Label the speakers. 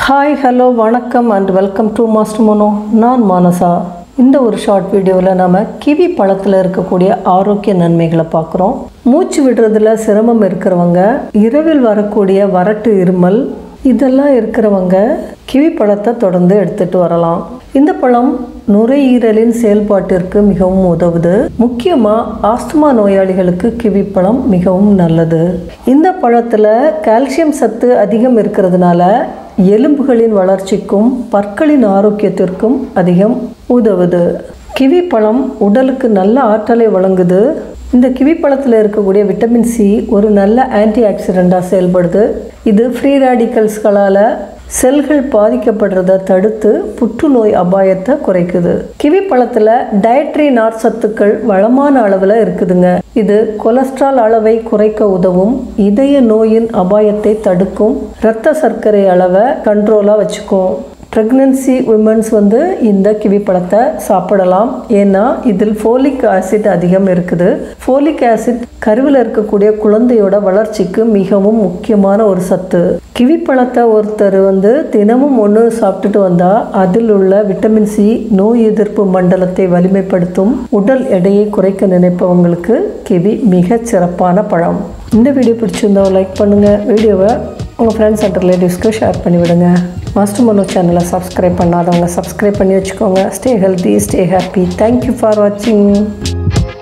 Speaker 1: hi hello வணக்கம் and welcome to master Mano நான் மானசா இந்த ஒரு ஷார்ட் வீடியோவில் நம்ம கிவி பழத்தில் இருக்கக்கூடிய ஆரோக்கிய நன்மைகளை பார்க்குறோம் மூச்சு விடுறதுல சிரமம் இருக்கிறவங்க இரவில் வரக்கூடிய வறட்டு இருமல் இதெல்லாம் இருக்கிறவங்க கிவி பழத்தை தொடர்ந்து எடுத்துட்டு வரலாம் இந்த பழம் நுரையீரலின் செயல்பாட்டிற்கு மிகவும் உதவுது முக்கியமாக ஆஸ்துமா நோயாளிகளுக்கு கிவி பழம் மிகவும் நல்லது இந்த பழத்தில் கால்சியம் சத்து அதிகம் இருக்கிறதுனால எலும்புகளின் வளர்ச்சிக்கும் பற்களின் ஆரோக்கியத்திற்கும் அதிகம் உதவுது கிவி பழம் உடலுக்கு நல்ல ஆற்றலை வழங்குது இந்த கிவி பழத்தில் இருக்கக்கூடிய விட்டமின் சி ஒரு நல்ல ஆன்டி ஆக்சிடெண்ட்டாக செயல்படுது இது ஃப்ரீ ரேடிக்கல்ஸ்களால் செல்கள் பாதிக்கப்படுறத தடுத்து புற்றுநோய் அபாயத்தை குறைக்குது கிவி பழத்தில் டயட்ரி நார் சத்துக்கள் வளமான அளவில் இருக்குதுங்க இது கொலஸ்ட்ரால் அளவை குறைக்க உதவும் இதய நோயின் அபாயத்தை தடுக்கும் இரத்த சர்க்கரை அளவை கண்ட்ரோலாக வச்சுக்கும் ப்ரெக்னன்சி உமன்ஸ் வந்து இந்த கிவி பழத்தை சாப்பிடலாம் ஏன்னா இதில் ஃபோலிக் ஆசிட் அதிகம் இருக்குது ஃபோலிக் ஆசிட் கருவில் இருக்கக்கூடிய குழந்தையோட வளர்ச்சிக்கு மிகவும் முக்கியமான ஒரு சத்து கிவி பழத்தை ஒருத்தர் வந்து தினமும் ஒன்று சாப்பிட்டுட்டு வந்தால் அதில் உள்ள விட்டமின் சி நோய் எதிர்ப்பு மண்டலத்தை வலிமைப்படுத்தும் உடல் எடையை குறைக்க நினைப்பவங்களுக்கு கிவி மிகச் சிறப்பான பழம் இந்த வீடியோ பிடிச்சிருந்தா லைக் பண்ணுங்கள் வீடியோவை உங்கள் ஃப்ரெண்ட்ஸ் அண்ட் ரிலேட்டிவ்ஸ்க்கு ஷேர் பண்ணிவிடுங்க மாஸ்டர் மனோ சேனலை சப்ஸ்கிரைப் பண்ணாதவங்க சப்ஸ்கிரைப் பண்ணி வச்சுக்கோங்க stay healthy stay happy thank you for வாட்சிங்